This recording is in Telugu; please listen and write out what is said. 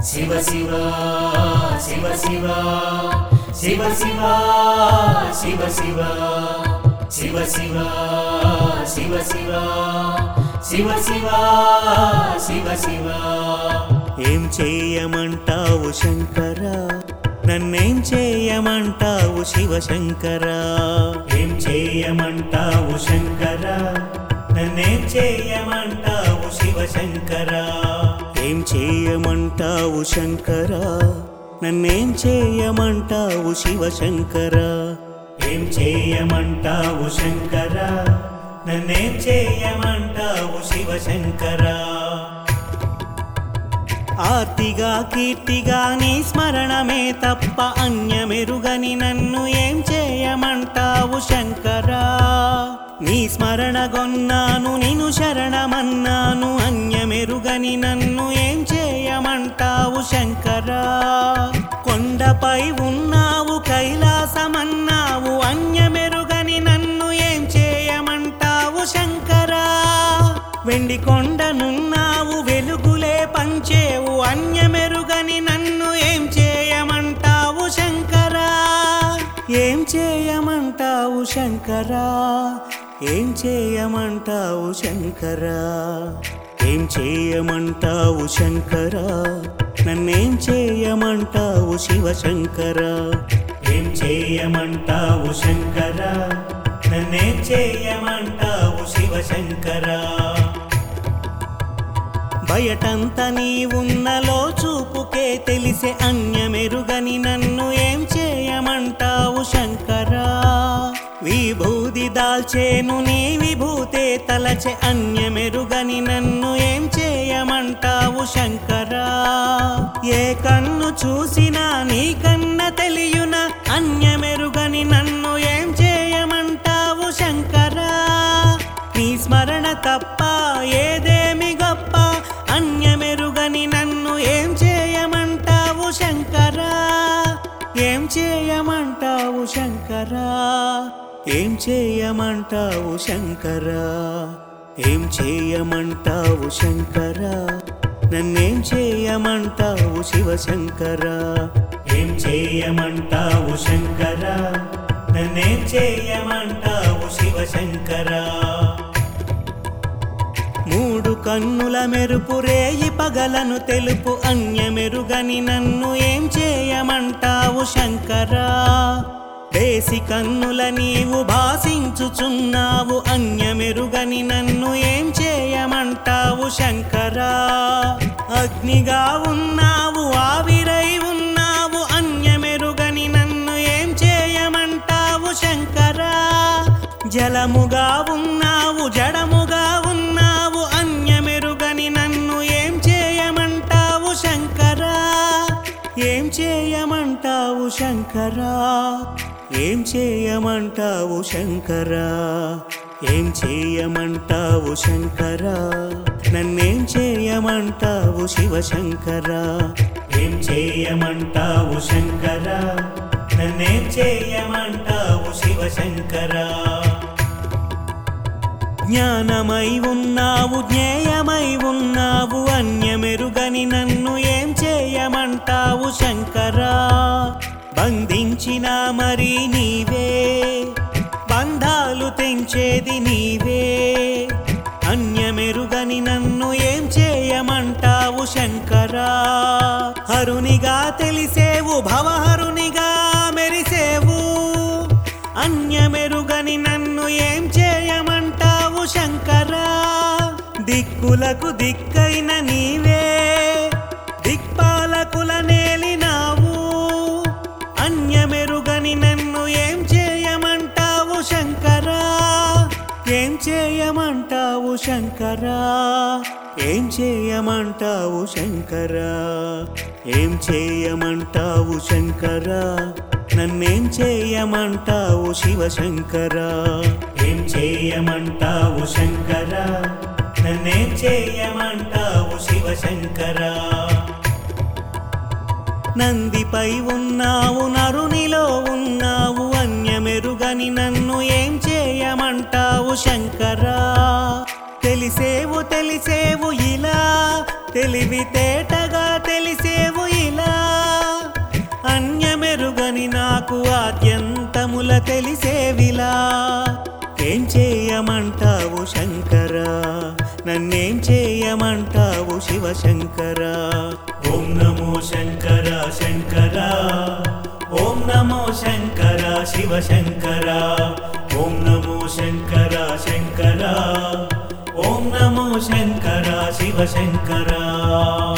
శివ శివ శివ శివ శివ శివ శివ శివ శివ శివ శివ శివ శివ శివ శివ శివ ఏం చేయమంటావు శంకర నన్నేం చేయమంటావు శివశంకర ఏం చేయమంటావు శంకర నన్నేం చేయమంటావు శివశంకర ఏం చేయమంటావు శంకర నన్నేం చేయమంటావు శివశంకర ఏం చేయమంటావు శంకర నన్నేం చేయమంటావు శివశంకర ఆర్తిగా కీర్తిగా నీ స్మరణమే తప్ప అన్యమెరుగని నన్ను ఏం చేయమంటావు శంకరా నీ స్మరణ గొన్నాను నిను శరణమన్నాను అన్యమెరుగని నన్ను ఏం చేయమంటావు శంకరా కొండపై ఉన్నావు కైలాసమన్నావు అన్యమెరుగని నన్ను ఏం చేయమంటావు శంకరా వెండి కొండనున్నావు వెలుగులే పంచేవు అన్యమెరుగని నన్ను ఏం చేయమంటావు శంకరా ఏం చేయమంటావు శంకరా ఏం చేయమంటావు శంకరా ఏం చేయమంటావు శంకరా నన్నేం చేయమంటావు శివశంకరా ఏం చేయమంటావు శంకరా నన్నేం చేయమంటావు శివశంకరా బయటంత నీ ఉన్నలో చూపుకే తెలిసే అన్యమెరుగని నన్ను ఏం చేయమంటావు శంకరా విభూది దాల్చేను నీ విభూతే తలచే అన్యమెరుగని నన్ను ఏం చేయమంటావు శంకరా ఏ కన్ను చూసినా నీ కన్న తెలియున అన్యమెరుగని నన్ను ఏం చేయమంటావు శంకరా నీ స్మరణ తప్ప ఏదేమి గొప్ప అన్యమెరుగని నన్ను ఏం చేయమంటావు శంకరా ఏం చేయమంటావు శంకరా ఏం చేయమంటావు శంకరా ఏం చేయమంటావు శంకరా నన్నేం చేయమంటావు శివశంకరా ఏం చేయమంటావు శంకరా నన్నేం చేయమంటావు శివశంకరా మూడు కన్నుల మెరుపు రేయి పగలను తెలుపు అన్యమెరుగని నన్ను ఏం చేయమంటావు శంకరా దేసి కన్నుల నీవు భాసించుచున్నావు అన్యమెరుగని నన్ను ఏం చేయమంటావు శంకరా అగ్నిగా ఉన్నావు ఆవిరై ఉన్నావు అన్యమెరుగని నన్ను ఏం చేయమంటావు శంకరా జలముగా ఉన్నావు జడముగా ఉన్నావు అన్యమెరుగని నన్ను ఏం చేయమంటావు శంకరా ఏం చేయమంటావు శంకరా ఏం చేయమంటావు శంకరా ఏం చేయమంటావు శంకరా నన్నేం చేయమంటావు శివశంకరా ఏం చేయమంటావు శంకరా నన్నేం చేయమంటావు శివశంకరా జ్ఞానమై ఉన్నావు జ్ఞేయమై ఉన్నావు అన్యమెరుగని నన్ను ఏం చేయమంటావు శంకరా బంధించిన మరి నీవే బంధాలు తెంచేది నీవే అన్యమెరుగని నన్ను ఏం చేయమంటావు శంకరా హరునిగా తెలిసేవు భవహరునిగా మెరిసేవు అన్యమెరుగని నన్ను ఏం చేయమంటావు శంకరా దిక్కులకు దిక్కైన నీవే దిక్పాలకుల నేలినావు అన్యమెరుగని నన్ను ఏం చేయమంటావు శంకరా ఏం చేయమంటావు శంకరా ఏం చేయమంటావు శంకరా ఏం చేయమంటావు శంకరా నన్నేం చేయమంటావు శివశంకరా ఏం చేయమంటావు శంకరా నన్నేం చేయమంటావు శివశంకరా నందిపై ఉన్నావు నరునిలో ఉన్నావు అన్యమెరుగని నన్ను ఏం చేయమంటావు శంకరా తెలిసేవు తెలిసేవు ఇలా తెలివితేటగా తెలిసేవు అన్యమెరుగని నాకు ఆద్యంతముల తెలిసేవిలా ఏం చేయమంటావు శంకరా నన్నేం చేయమంటావు శివశంకరా ఓం నమో శంకర శంకర ఓం నమో శంకర శివశంకర ఓం నమో శంకర శంకర ఓం నమో శంకర శివశంకర